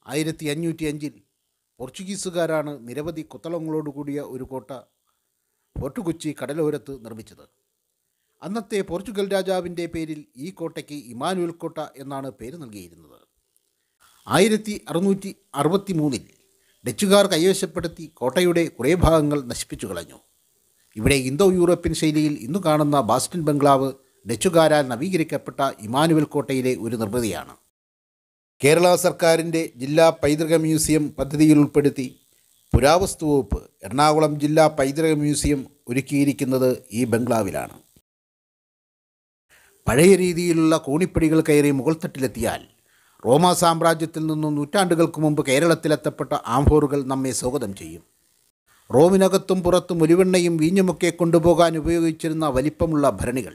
ആയിരത്തി അഞ്ഞൂറ്റി അഞ്ചിൽ പോർച്ചുഗീസുകാരാണ് നിരവധി കൊത്തളങ്ങളോടുകൂടിയ ഒരു കോട്ട ഫോർട്ട് കൊച്ചി കടലോരത്ത് നിർമ്മിച്ചത് അന്നത്തെ പോർച്ചുഗൽ രാജാവിൻ്റെ പേരിൽ ഈ കോട്ടയ്ക്ക് ഇമാനുവൽ കോട്ട എന്നാണ് പേര് നൽകിയിരുന്നത് ആയിരത്തി അറുന്നൂറ്റി അറുപത്തി മൂന്നിൽ ഡച്ചുകാർ കൈവശപ്പെടുത്തി കോട്ടയുടെ കുറേ ഭാഗങ്ങൾ നശിപ്പിച്ചു കളഞ്ഞു ഇവിടെ ഇന്തോ യൂറോപ്യൻ ശൈലിയിൽ ഇന്നു കാണുന്ന ബാസ്റ്റൺ ബംഗ്ലാവ് ഡച്ചുകാരാൽ നവീകരിക്കപ്പെട്ട ഇമാനുവൽ കോട്ടയിലെ ഒരു നിർമ്മിതിയാണ് കേരള സർക്കാരിൻ്റെ ജില്ലാ പൈതൃക മ്യൂസിയം പദ്ധതിയിൽ ഉൾപ്പെടുത്തി പുരാവസ്തു വകുപ്പ് എറണാകുളം ജില്ലാ പൈതൃക മ്യൂസിയം ഒരുക്കിയിരിക്കുന്നത് ഈ ബംഗ്ലാവിലാണ് പഴയ രീതിയിലുള്ള കോണിപ്പടികൾ കയറി മുകൾത്തട്ടിലെത്തിയാൽ റോമാ സാമ്രാജ്യത്തിൽ നിന്നും നൂറ്റാണ്ടുകൾക്ക് മുമ്പ് കേരളത്തിലെത്തപ്പെട്ട ആംഫോറുകൾ നമ്മെ സ്വാഗതം ചെയ്യും റോമിനകത്തും പുറത്തും ഒലിവെണ്ണയും വീഞ്ഞുമൊക്കെ കൊണ്ടുപോകാൻ ഉപയോഗിച്ചിരുന്ന വലിപ്പമുള്ള ഭരണികൾ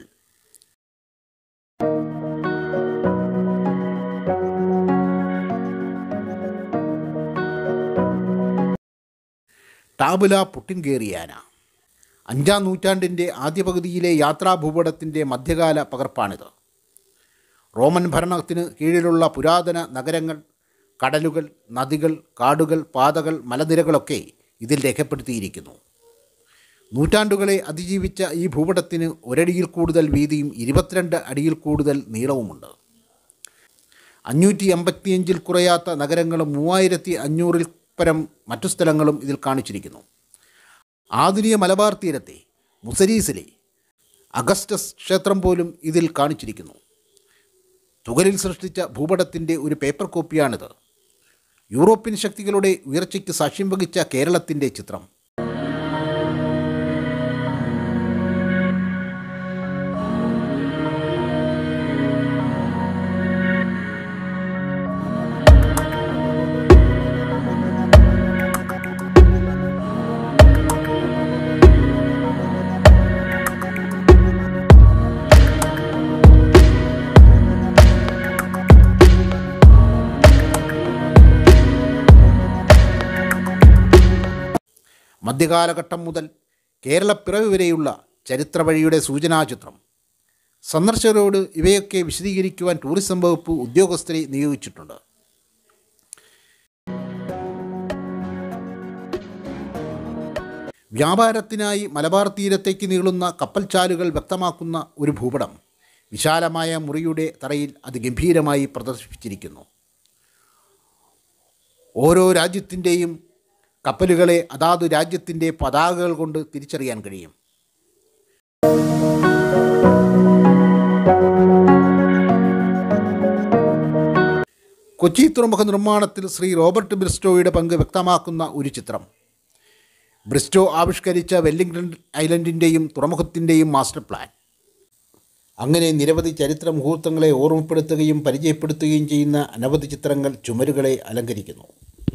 ടാബുല പുട്ടിൻകേറിയാന അഞ്ചാം നൂറ്റാണ്ടിൻ്റെ ആദ്യ പകുതിയിലെ യാത്രാഭൂപടത്തിൻ്റെ മധ്യകാല പകർപ്പാണിത് റോമൻ ഭരണത്തിന് കീഴിലുള്ള പുരാതന നഗരങ്ങൾ കടലുകൾ നദികൾ കാടുകൾ പാതകൾ മലനിരകളൊക്കെ ഇതിൽ രേഖപ്പെടുത്തിയിരിക്കുന്നു നൂറ്റാണ്ടുകളെ അതിജീവിച്ച ഈ ഭൂപടത്തിന് ഒരടിയിൽ കൂടുതൽ വീതിയും ഇരുപത്തിരണ്ട് അടിയിൽ കൂടുതൽ നീളവുമുണ്ട് അഞ്ഞൂറ്റി അമ്പത്തിയഞ്ചിൽ കുറയാത്ത നഗരങ്ങളും മൂവായിരത്തി അഞ്ഞൂറിൽ പരം മറ്റു സ്ഥലങ്ങളും ഇതിൽ കാണിച്ചിരിക്കുന്നു ആധുനിക മലബാർ തീരത്തെ മുസരീസിലെ അഗസ്റ്റസ് ക്ഷേത്രം പോലും ഇതിൽ കാണിച്ചിരിക്കുന്നു തുകലിൽ സൃഷ്ടിച്ച ഭൂപടത്തിൻ്റെ ഒരു പേപ്പർ കോപ്പിയാണിത് യൂറോപ്യൻ ശക്തികളുടെ ഉയർച്ചയ്ക്ക് സാക്ഷ്യം വഹിച്ച കേരളത്തിൻ്റെ ചിത്രം മധ്യകാലഘട്ടം മുതൽ കേരളപ്പിറവി വരെയുള്ള ചരിത്ര വഴിയുടെ സൂചനാചിത്രം സന്ദർശകരോട് ഇവയൊക്കെ വിശദീകരിക്കുവാൻ ടൂറിസം വകുപ്പ് ഉദ്യോഗസ്ഥരെ നിയോഗിച്ചിട്ടുണ്ട് വ്യാപാരത്തിനായി മലബാർ തീരത്തേക്ക് നീളുന്ന കപ്പൽച്ചാലുകൾ വ്യക്തമാക്കുന്ന ഒരു ഭൂപടം വിശാലമായ മുറിയുടെ തറയിൽ അതിഗംഭീരമായി പ്രദർശിപ്പിച്ചിരിക്കുന്നു ഓരോ രാജ്യത്തിൻ്റെയും കപ്പലുകളെ അതാതു രാജ്യത്തിൻ്റെ പതാകകൾ കൊണ്ട് തിരിച്ചറിയാൻ കഴിയും കൊച്ചി തുറമുഖ നിർമ്മാണത്തിൽ ശ്രീ റോബർട്ട് ബ്രിസ്റ്റോയുടെ പങ്ക് വ്യക്തമാക്കുന്ന ഒരു ചിത്രം ബ്രിസ്റ്റോ ആവിഷ്കരിച്ച വെല്ലിംഗ്ടൺ ഐലൻഡിൻ്റെയും തുറമുഖത്തിൻ്റെയും മാസ്റ്റർ പ്ലാൻ അങ്ങനെ നിരവധി ചരിത്ര മുഹൂർത്തങ്ങളെ ഓർമ്മപ്പെടുത്തുകയും പരിചയപ്പെടുത്തുകയും ചെയ്യുന്ന അനവധി ചിത്രങ്ങൾ ചുമരുകളെ അലങ്കരിക്കുന്നു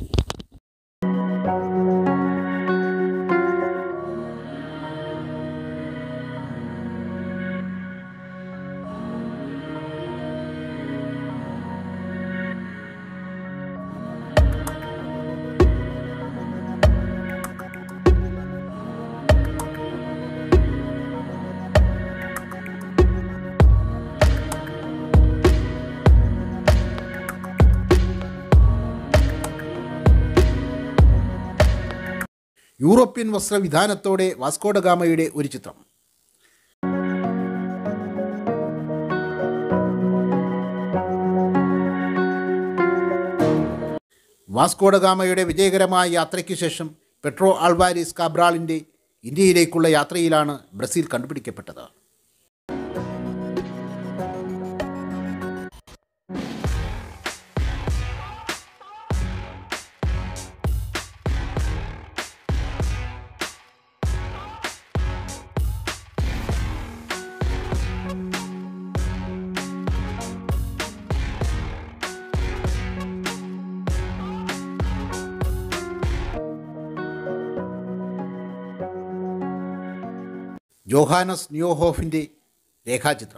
യൂറോപ്യൻ വസ്ത്രവിധാനത്തോടെ വാസ്കോഡഗാമയുടെ ഒരു ചിത്രം വാസ്കോഡഗാമയുടെ വിജയകരമായ യാത്രയ്ക്ക് ശേഷം പെട്രോ ആൾവാരിസ് കാബ്രാളിൻ്റെ ഇന്ത്യയിലേക്കുള്ള യാത്രയിലാണ് ബ്രസീൽ കണ്ടുപിടിക്കപ്പെട്ടത് ജോഹാനസ് ന്യൂഹോഫിൻ്റെ രേഖാചിത്രം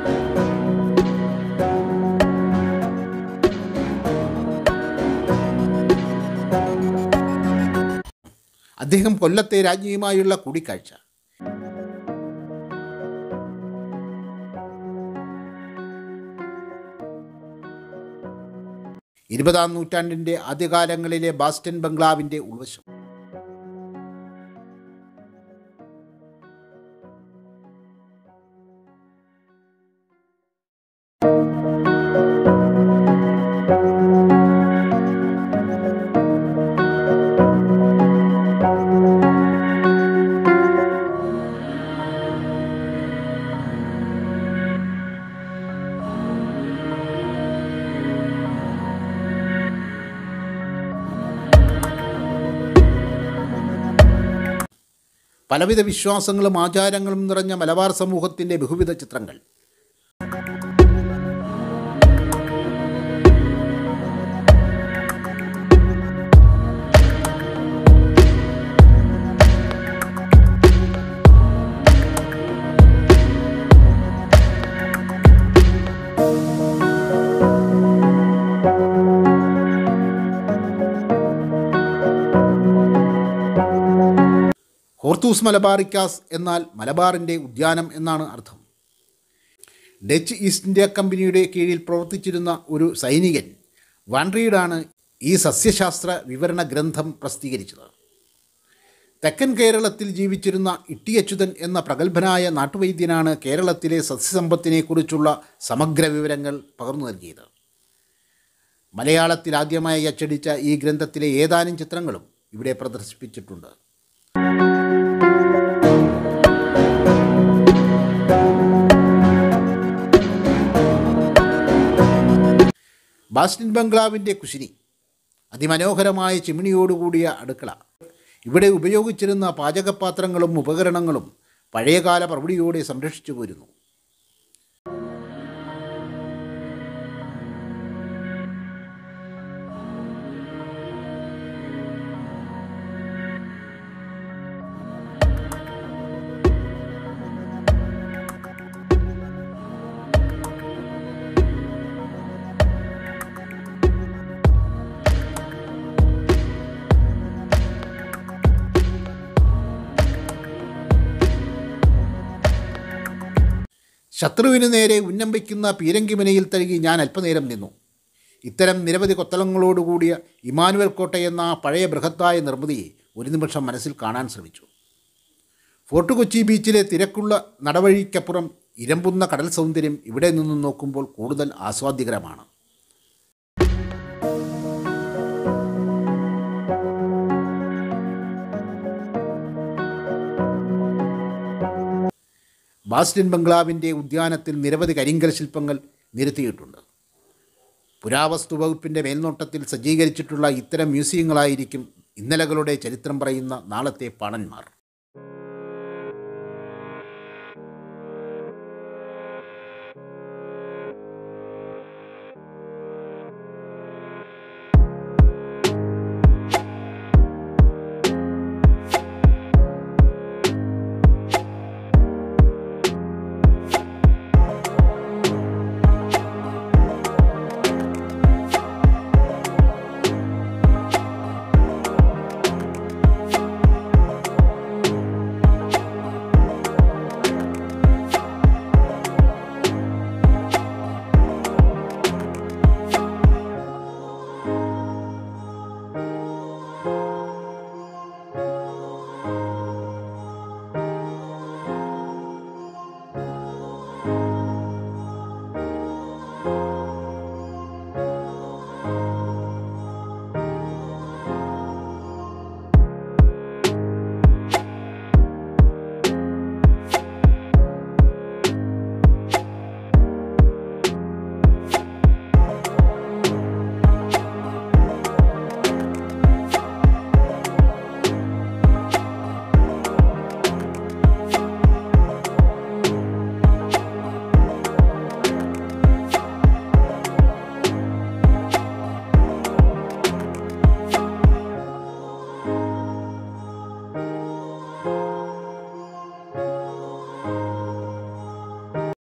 അദ്ദേഹം കൊല്ലത്തെ രാജ്ഞിയുമായുള്ള കൂടിക്കാഴ്ച ഇരുപതാം നൂറ്റാണ്ടിൻ്റെ ആദ്യകാലങ്ങളിലെ ബാസ്റ്റൻ ബംഗ്ലാവിൻ്റെ ഉൾവശം പലവിധ വിശ്വാസങ്ങളും ആചാരങ്ങളും നിറഞ്ഞ മലബാർ സമൂഹത്തിൻ്റെ ബഹുവിധ ചിത്രങ്ങൾ ഹോർത്തൂസ് മലബാറിക്കാസ് എന്നാൽ മലബാറിൻ്റെ ഉദ്യാനം എന്നാണ് അർത്ഥം ഡച്ച് ഈസ്റ്റ് ഇന്ത്യ കമ്പനിയുടെ കീഴിൽ പ്രവർത്തിച്ചിരുന്ന ഒരു സൈനികൻ വാൻഡ്രീഡാണ് ഈ സസ്യശാസ്ത്ര വിവരണ ഗ്രന്ഥം പ്രസിദ്ധീകരിച്ചത് തെക്കൻ കേരളത്തിൽ ജീവിച്ചിരുന്ന ഇട്ടിയച്യുതൻ എന്ന പ്രഗത്ഭനായ നാട്ടുവൈദ്യനാണ് കേരളത്തിലെ സസ്യസമ്പത്തിനെക്കുറിച്ചുള്ള സമഗ്ര വിവരങ്ങൾ പകർന്നു നൽകിയത് മലയാളത്തിൽ ആദ്യമായി അച്ചടിച്ച ഈ ഗ്രന്ഥത്തിലെ ഏതാനും ചിത്രങ്ങളും ഇവിടെ പ്രദർശിപ്പിച്ചിട്ടുണ്ട് ബാസ്റ്റിൻ ബംഗ്ലാവിൻ്റെ കുശിനി അതിമനോഹരമായ ചിമ്മിണിയോടുകൂടിയ അടുക്കള ഇവിടെ ഉപയോഗിച്ചിരുന്ന പാചകപാത്രങ്ങളും ഉപകരണങ്ങളും പഴയകാല പ്രൗഢിയോടെ സംരക്ഷിച്ചു പോരുന്നു ശത്രുവിന് നേരെ ഉന്നം വയ്ക്കുന്ന പീരങ്കിമനയിൽ തഴുകി ഞാൻ അല്പനേരം നിന്നു ഇത്തരം നിരവധി കൊത്തളങ്ങളോടുകൂടിയ ഇമാനുവൽ കോട്ട എന്ന ആ പഴയ ബൃഹത്തായ നിർമ്മിതിയെ ഒരു നിമിഷം മനസ്സിൽ കാണാൻ ശ്രമിച്ചു ഫോർട്ട് കൊച്ചി ബീച്ചിലെ തിരക്കുള്ള നടവഴിക്കപ്പുറം ഇരമ്പുന്ന കടൽ സൗന്ദര്യം ഇവിടെ നിന്നും നോക്കുമ്പോൾ കൂടുതൽ ആസ്വാദ്യകരമാണ് ബാസ്റ്റിൻ ബംഗ്ലാവിൻ്റെ ഉദ്യാനത്തിൽ നിരവധി കരിങ്കൽ ശില്പങ്ങൾ നിരത്തിയിട്ടുണ്ട് പുരാവസ്തു വകുപ്പിൻ്റെ മേൽനോട്ടത്തിൽ സജ്ജീകരിച്ചിട്ടുള്ള ഇത്തരം മ്യൂസിയങ്ങളായിരിക്കും ഇന്നലകളുടെ ചരിത്രം പറയുന്ന നാളത്തെ പാണന്മാർ